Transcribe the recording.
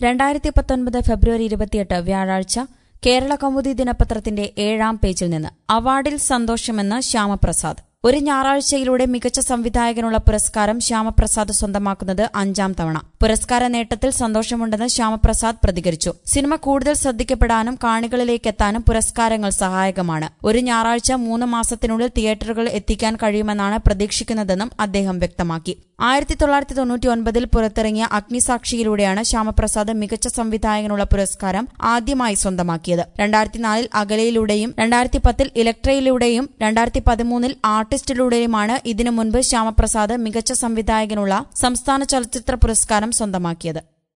രണ്ടായിരത്തി പത്തൊൻപത് ഫെബ്രുവരി ഇരുപത്തിയെട്ട് വ്യാഴാഴ്ച കേരള കൗമുദി ദിനപത്രത്തിന്റെ ഏഴാം പേജിൽ നിന്ന് അവാർഡിൽ സന്തോഷമെന്ന് ശ്യാമപ്രസാദ് ഒരു ഞായറാഴ്ചയിലൂടെ മികച്ച സംവിധായകനുള്ള പുരസ്കാരം ശ്യാമപ്രസാദ് സ്വന്തമാക്കുന്നത് അഞ്ചാം തവണ പുരസ്കാര നേട്ടത്തിൽ സന്തോഷമുണ്ടെന്ന് ശ്യാമപ്രസാദ് പ്രതികരിച്ചു സിനിമ കൂടുതൽ ശ്രദ്ധിക്കപ്പെടാനും കാണികളിലേക്ക് എത്താനും പുരസ്കാരങ്ങൾ സഹായകമാണ് ഒരു ഞായറാഴ്ച മൂന്ന് മാസത്തിനുള്ളിൽ തിയേറ്ററുകൾ എത്തിക്കാൻ കഴിയുമെന്നാണ് പ്രതീക്ഷിക്കുന്നതെന്നും അദ്ദേഹം വ്യക്തമാക്കി ആയിരത്തി തൊള്ളായിരത്തി തൊണ്ണൂറ്റി ഒൻപതിൽ പുറത്തിറങ്ങിയ അഗ്നിസാക്ഷിയിലൂടെയാണ് ശ്യാമപ്രസാദ് മികച്ച സംവിധായകനുള്ള പുരസ്കാരം ആദ്യമായി സ്വന്തമാക്കിയത് രണ്ടായിരത്തി നാലിൽ അകലയിലൂടെയും രണ്ടായിരത്തി പത്തിൽ ഇലക്ട്രയിലൂടെയും രണ്ടായിരത്തി പതിമൂന്നിൽ ആർട്ടിസ്റ്റിലൂടെയുമാണ് ഇതിനു മുൻപ് ശ്യാമപ്രസാദ് മികച്ച സംവിധായകനുള്ള സംസ്ഥാന ചലച്ചിത്ര പുരസ്കാരം സ്വന്തമാക്കിയത്